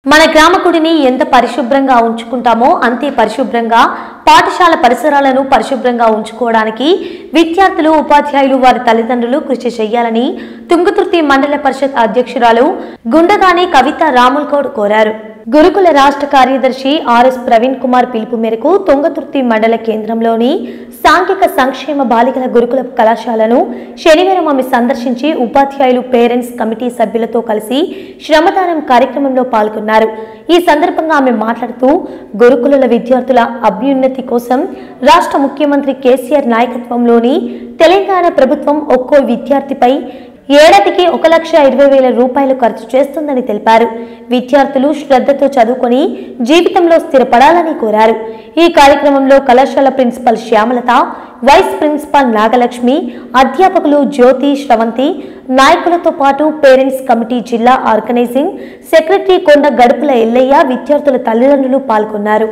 మన గ్రామ గుడిని ఎంత పరిశుభ్రంగా ఉంచుకుంటామో అంతే పరిశుభ్రంగా పాఠశాల పరిసరాలను పరిశుభ్రంగా ఉంచుకోవడానికి విద్యార్థులు ఉపాధ్యాయులు వారి తల్లిదండ్రులు కృషి చేయాలని తుంగతుర్తి మండల పరిషత్ అధ్యక్షురాలు గుండగాని కవిత రాముల్గౌడ్ కోరారు గురుకుల రాష్ట్ర కార్యదర్శి ఆర్ఎస్ ప్రవీణ్ కుమార్ పిలుపు మేరకు తుంగతుర్తి మండల కేంద్రంలోని సాంఘిక సంక్షేమ బాలికల గురుకుల కళాశాలను శనివారం ఆమె సందర్శించి ఉపాధ్యాయులు పేరెంట్స్ కమిటీ సభ్యులతో కలిసి శ్రమదానం కార్యక్రమంలో పాల్గొన్నారు ఈ సందర్భంగా ఆమె మాట్లాడుతూ గురుకుల విద్యార్థుల అభ్యున్నతి కోసం రాష్ట్ర ముఖ్యమంత్రి కేసీఆర్ నాయకత్వంలోని తెలంగాణ ప్రభుత్వం ఒక్కో విద్యార్థిపై ఏడాదికి ఒక లక్ష ఇరవై వేల రూపాయలు ఖర్చు చేస్తుందని తెలిపారు విద్యార్థులు శ్రద్ధతో చదువుకొని జీవితంలో స్థిరపడాలని కోరారు ఈ కార్యక్రమంలో కళాశాల principal Shyamalatha vice principal Nagalakshmi అధ్యాపకులు జ్యోతి శ్రవంతి నాయకులతో పాటు పేరెంట్స్ కమిటీ జిల్లా ఆర్గనైజింగ్ సెక్రటరీ కొండ గడుపుల ఎల్లయ్య విద్యార్థుల తల్లిదండ్రులు పాల్గొన్నారు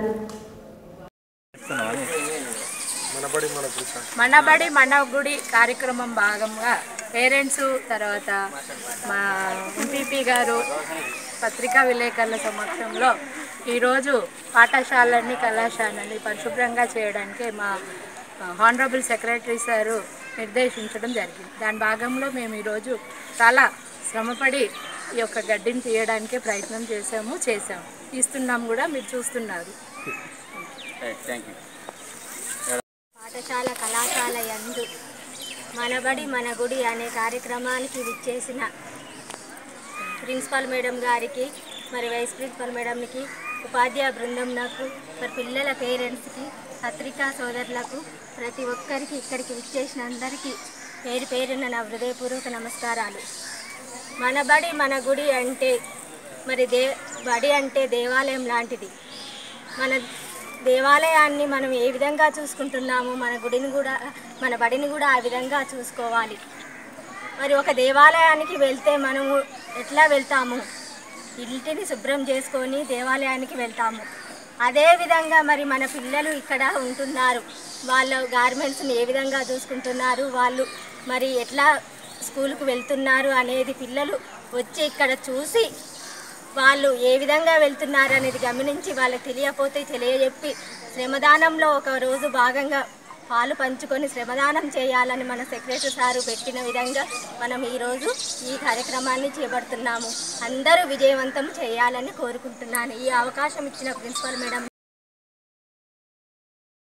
మనబడి మన గుడి కార్యక్రమం భాగంగా పేరెంట్స్ తర్వాత మా ఎంపీపీ గారు పత్రికా విలేకరుల సమక్షంలో ఈరోజు పాఠశాలని కళాశాలని పరిశుభ్రంగా చేయడానికి మా హానరబుల్ సెక్రటరీ సారు నిర్దేశించడం జరిగింది దాని భాగంలో మేము ఈరోజు చాలా శ్రమపడి ఈ యొక్క గడ్డిని తీయడానికి ప్రయత్నం చేసాము చేసాము తీస్తున్నాం కూడా మీరు చూస్తున్నారు థ్యాంక్ యూ పాఠశాల కళాశాల యందు మనబడి మన గుడి అనే కార్యక్రమానికి విచ్చేసిన ప్రిన్సిపల్ మేడం గారికి మరి వైస్ ప్రిన్సిపల్ మేడంకి ఉపాధ్యాయ బృందం నాకు మరి పిల్లల పేరెంట్స్కి పత్రికా సోదరులకు ప్రతి ఒక్కరికి ఇక్కడికి విచ్చేసిన అందరికీ పేరు పేరున నా హృదయపూర్వక నమస్కారాలు మన బడి మన గుడి అంటే మరి దే బడి అంటే దేవాలయం లాంటిది మన దేవాలయాన్ని మనం ఏ విధంగా చూసుకుంటున్నామో మన గుడిని కూడా మన బడిని కూడా ఆ విధంగా చూసుకోవాలి మరి ఒక దేవాలయానికి వెళ్తే మనము ఎట్లా వెళ్తాము ఇంటిని శుభ్రం చేసుకొని దేవాలయానికి వెళ్తాము అదే విధంగా మరి మన పిల్లలు ఇక్కడ ఉంటున్నారు వాళ్ళ గార్మెంట్స్ని ఏ విధంగా చూసుకుంటున్నారు వాళ్ళు మరి ఎట్లా స్కూల్కు వెళ్తున్నారు అనేది పిల్లలు వచ్చి ఇక్కడ చూసి వాళ్ళు ఏ విధంగా వెళ్తున్నారు అనేది గమనించి వాళ్ళకి తెలియకపోతే తెలియజెప్పి శ్రమదానంలో ఒక రోజు భాగంగా పాలు పంచుకొని శ్రమదానం చేయాలని మన సెక్రటరీ సారు పెట్టిన విధంగా మనం ఈరోజు ఈ కార్యక్రమాన్ని చేపడుతున్నాము అందరూ విజయవంతం చేయాలని కోరుకుంటున్నాను ఈ అవకాశం ఇచ్చిన ప్రిన్సిపల్ మేడం